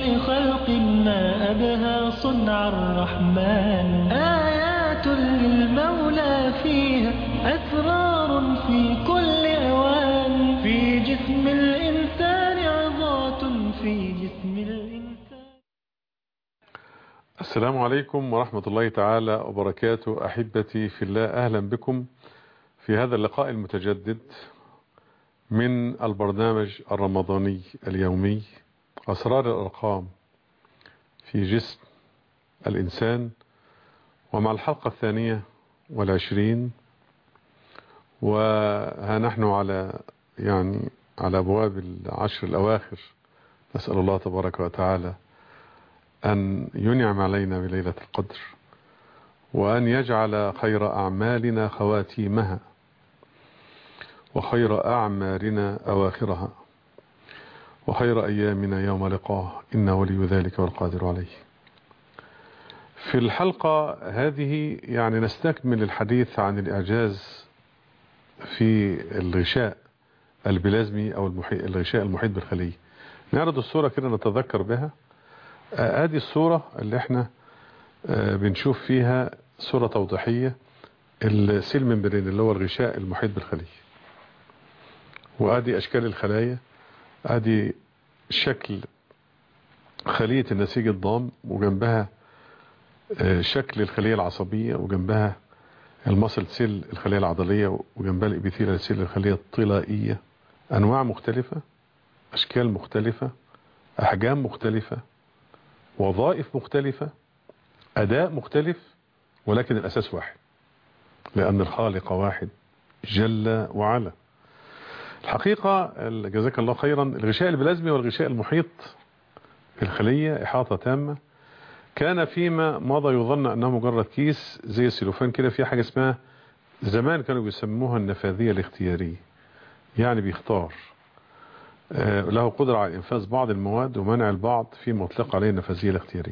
خير خلق ما أبهى صنع الرحمن آيات للمولى فيها أسرار في كل أوان في جسم الإنسان عظات في جسم الإنسان السلام عليكم ورحمة الله تعالى وبركاته أحبتي في الله أهلا بكم في هذا اللقاء المتجدد من البرنامج الرمضاني اليومي أسرار الأرقام في جسم الإنسان ومع الحلقة الثانية والعشرين وها نحن على يعني على أبواب العشر الأواخر نسأل الله تبارك وتعالى أن ينعم علينا بليلة القدر وأن يجعل خير أعمالنا خواتيمها وخير أعمارنا أواخرها وخير أيامنا يوم لقاه إن ولي ذلك والقادر عليه في الحلقة هذه يعني نستكمل الحديث عن الإعجاز في الغشاء البلازمي أو المحيط الغشاء المحيط بالخلية نعرض الصورة كده نتذكر بها هذه الصورة اللي احنا بنشوف فيها صورة توضيحية السيل ممبرين اللي هو الغشاء المحيط بالخلية وادي اشكال الخلايا ادي شكل خلية النسيج الضام وجنبها شكل الخلية العصبية وجنبها المصل سيل الخلية العضلية وجنبها الابيثيل سيل الخلية الطلائية انواع مختلفة اشكال مختلفة احجام مختلفة وظائف مختلفة اداء مختلف ولكن الاساس واحد لان الخالق واحد جل وعلا الحقيقة جزاك الله خيرا الغشاء البلازمي والغشاء المحيط في الخلية إحاطة تامة كان فيما مضى يظن أنه مجرد كيس زي السيلوفان كده في حاجة اسمها زمان كانوا بيسموها النفاذية الاختيارية يعني بيختار له قدرة على إنفاذ بعض المواد ومنع البعض في مطلق عليه النفاذية الاختيارية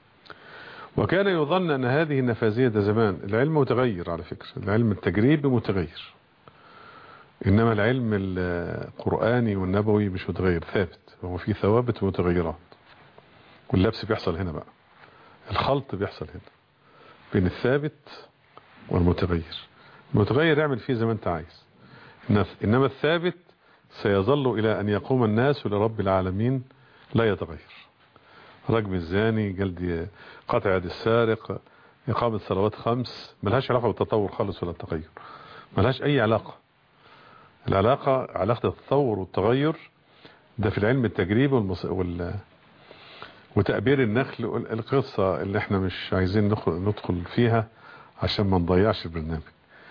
وكان يظن أن هذه النفاذية ده زمان العلم متغير على فكرة العلم التجريبي متغير إنما العلم القرآني والنبوي مش متغير ثابت هو في ثوابت ومتغيرات واللبس بيحصل هنا بقى الخلط بيحصل هنا بين الثابت والمتغير المتغير يعمل فيه زي ما انت عايز إنما الثابت سيظل إلى أن يقوم الناس لرب العالمين لا يتغير رجم الزاني جلد قطع يد السارق إقامة صلوات خمس ملهاش علاقة بالتطور خالص ولا التغير ملهاش أي علاقة العلاقة علاقة التطور والتغير ده في العلم التجريبي والمص... وال... وتأبير النخل القصة اللي احنا مش عايزين ندخل فيها عشان ما نضيعش البرنامج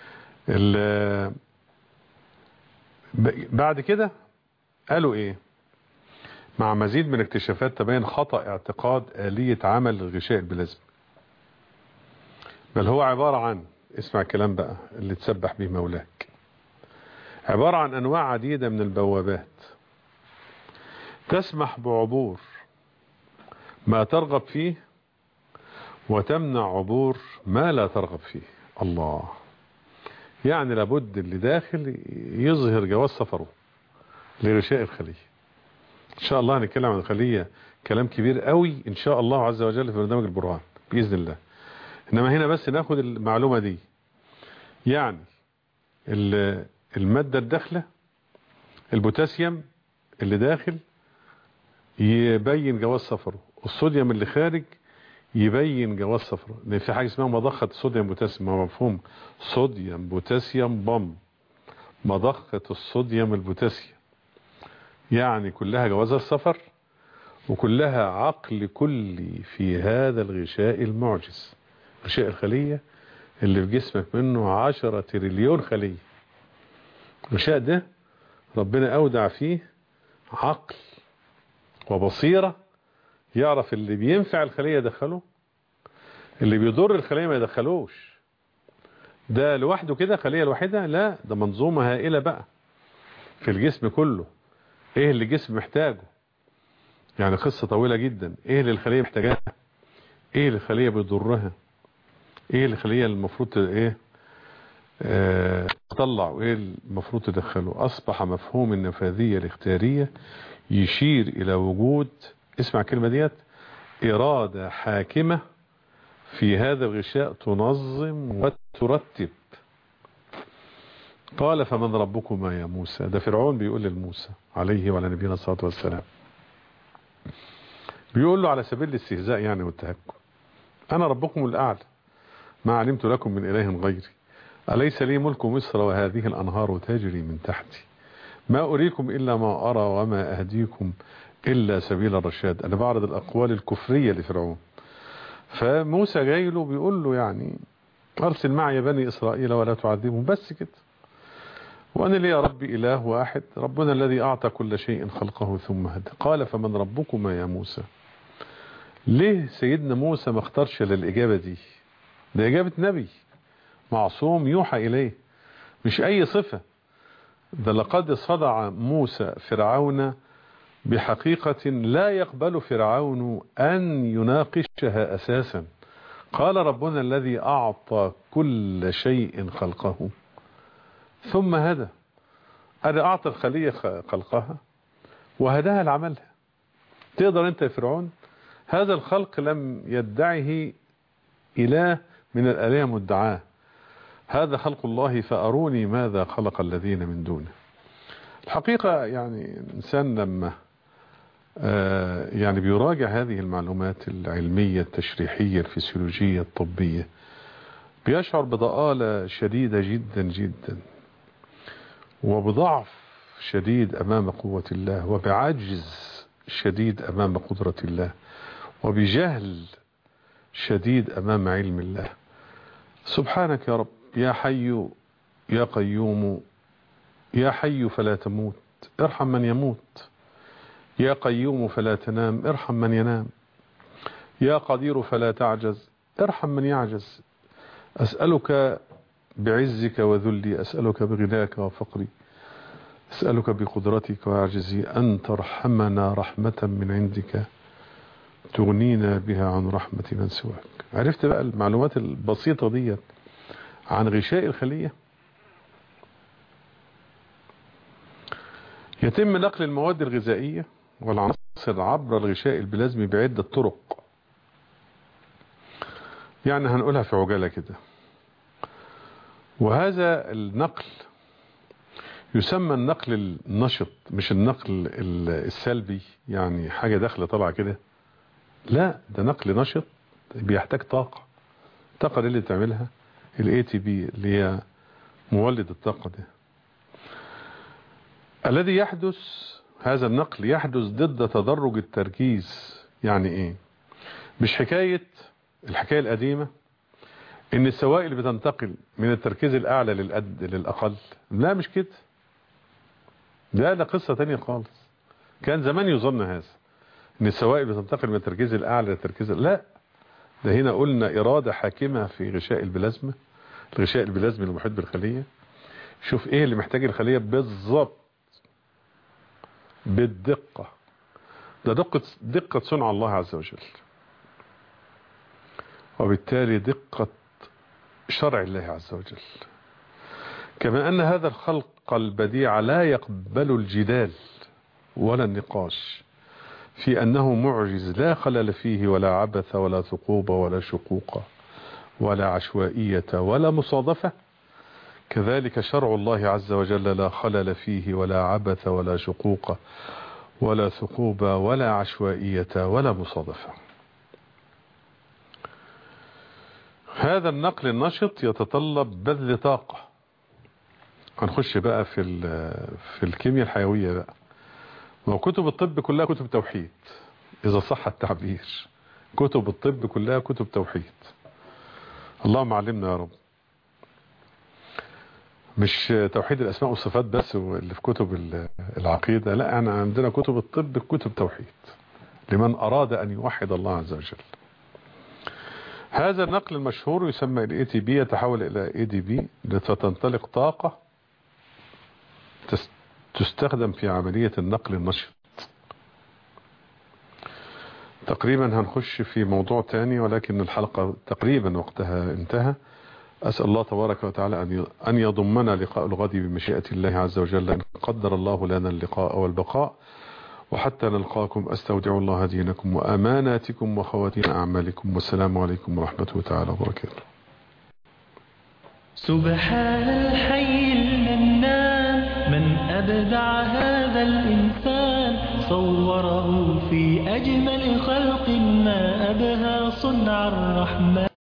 ال... بعد كده قالوا ايه مع مزيد من اكتشافات تبين خطأ اعتقاد آلية عمل الغشاء البلازمي بل هو عبارة عن اسمع الكلام بقى اللي تسبح به مولاك عبارة عن أنواع عديدة من البوابات تسمح بعبور ما ترغب فيه وتمنع عبور ما لا ترغب فيه الله يعني لابد اللي داخل يظهر جواز سفره لغشاء الخلية إن شاء الله هنتكلم عن الخلية كلام كبير قوي إن شاء الله عز وجل في برنامج البرهان بإذن الله إنما هنا بس ناخد المعلومة دي يعني المادة الداخلة البوتاسيوم اللي داخل يبين جواز سفره الصوديوم اللي خارج يبين جواز سفره لان في حاجه اسمها مضخه الصوديوم بوتاسيوم هو مفهوم صوديوم بوتاسيوم بم مضخه الصوديوم البوتاسيوم يعني كلها جواز السفر وكلها عقل كلي في هذا الغشاء المعجز غشاء الخليه اللي في جسمك منه عشرة تريليون خليه الغشاء ده ربنا أودع فيه عقل وبصيرة يعرف اللي بينفع الخلية يدخله اللي بيضر الخلية ما يدخلوش ده لوحده كده خلية الواحدة لا ده منظومة هائلة بقى في الجسم كله ايه اللي الجسم محتاجه يعني قصة طويلة جدا ايه اللي الخلية محتاجاها ايه اللي الخلية بيضرها ايه اللي الخلية المفروض ايه اه تطلع وايه المفروض تدخله اصبح مفهوم النفاذية الاختيارية يشير الى وجود اسمع الكلمة ديت إرادة حاكمة في هذا الغشاء تنظم وترتب قال فمن ربكما يا موسى ده فرعون بيقول للموسى عليه وعلى نبينا الصلاة والسلام بيقول له على سبيل الاستهزاء يعني والتهكم أنا ربكم الأعلى ما علمت لكم من إله غيري أليس لي ملك مصر وهذه الأنهار تجري من تحتي ما أريكم إلا ما أرى وما أهديكم إلا سبيل الرشاد أنا بعرض الأقوال الكفرية لفرعون فموسى جاي له بيقول له يعني أرسل معي بني إسرائيل ولا تعذبهم بس كده وأنا لي يا ربي إله واحد ربنا الذي أعطى كل شيء خلقه ثم هدى قال فمن ربكما يا موسى ليه سيدنا موسى ما اختارش للإجابة دي ده إجابة نبي معصوم يوحى إليه مش أي صفة ده لقد صدع موسى فرعون بحقيقة لا يقبل فرعون أن يناقشها أساسا قال ربنا الذي أعطى كل شيء خلقه ثم هدى أنا أعطى الخلية خلقها وهداها لعملها تقدر أنت يا فرعون هذا الخلق لم يدعه إله من الآلهة مدعاه هذا خلق الله فأروني ماذا خلق الذين من دونه الحقيقة يعني الإنسان لما يعني بيراجع هذه المعلومات العلمية التشريحية الفسيولوجية الطبية بيشعر بضآلة شديدة جدا جدا وبضعف شديد أمام قوة الله وبعجز شديد أمام قدرة الله وبجهل شديد أمام علم الله سبحانك يا رب يا حي يا قيوم يا حي فلا تموت ارحم من يموت يا قيوم فلا تنام ارحم من ينام يا قدير فلا تعجز ارحم من يعجز أسألك بعزك وذلي أسألك بغناك وفقري أسألك بقدرتك وعجزي أن ترحمنا رحمة من عندك تغنينا بها عن رحمة من سواك عرفت بقى المعلومات البسيطة دي عن غشاء الخلية يتم نقل المواد الغذائية والعناصر عبر الغشاء البلازمي بعدة طرق يعني هنقولها في عجالة كده وهذا النقل يسمى النقل النشط مش النقل السلبي يعني حاجة داخلة طالعة كده لا ده نقل نشط بيحتاج طاقة الطاقة اللي تعملها الاي تي بي اللي هي مولد الطاقة ده الذي يحدث هذا النقل يحدث ضد تدرج التركيز يعني ايه مش حكاية الحكاية القديمة ان السوائل بتنتقل من التركيز الاعلى للأد للاقل لا مش كده لا ده قصة تانية خالص كان زمان يظن هذا ان السوائل بتنتقل من التركيز الاعلى للتركيز لا ده هنا قلنا ارادة حاكمة في غشاء البلازما الغشاء البلازمي المحيط بالخلية شوف ايه اللي محتاج الخلية بالظبط بالدقة ده دقة دقة صنع الله عز وجل وبالتالي دقة شرع الله عز وجل كما أن هذا الخلق البديع لا يقبل الجدال ولا النقاش في أنه معجز لا خلل فيه ولا عبث ولا ثقوب ولا شقوق ولا عشوائية ولا مصادفة كذلك شرع الله عز وجل لا خلل فيه ولا عبث ولا شقوق ولا ثقوب ولا عشوائية ولا مصادفة هذا النقل النشط يتطلب بذل طاقة هنخش بقى في في الكيمياء الحيوية بقى وكتب الطب كلها كتب توحيد إذا صح التعبير كتب الطب كلها كتب توحيد اللهم علمنا يا رب مش توحيد الأسماء والصفات بس اللي في كتب العقيدة لا احنا عندنا كتب الطب كتب توحيد لمن أراد أن يوحد الله عز وجل هذا النقل المشهور يسمى الاي تي بي يتحول إلى اي دي بي لتنطلق طاقة تستخدم في عملية النقل النشط تقريبا هنخش في موضوع تاني ولكن الحلقة تقريبا وقتها انتهى أسأل الله تبارك وتعالى أن يضمنا لقاء الغد بمشيئة الله عز وجل أن قدر الله لنا اللقاء والبقاء وحتى نلقاكم أستودع الله دينكم وأماناتكم وخواتيم أعمالكم والسلام عليكم ورحمة تعالى وبركاته سبحان الحي المنان من أبدع هذا الإنسان صوره في أجمل خلق ما أبهى صنع الرحمن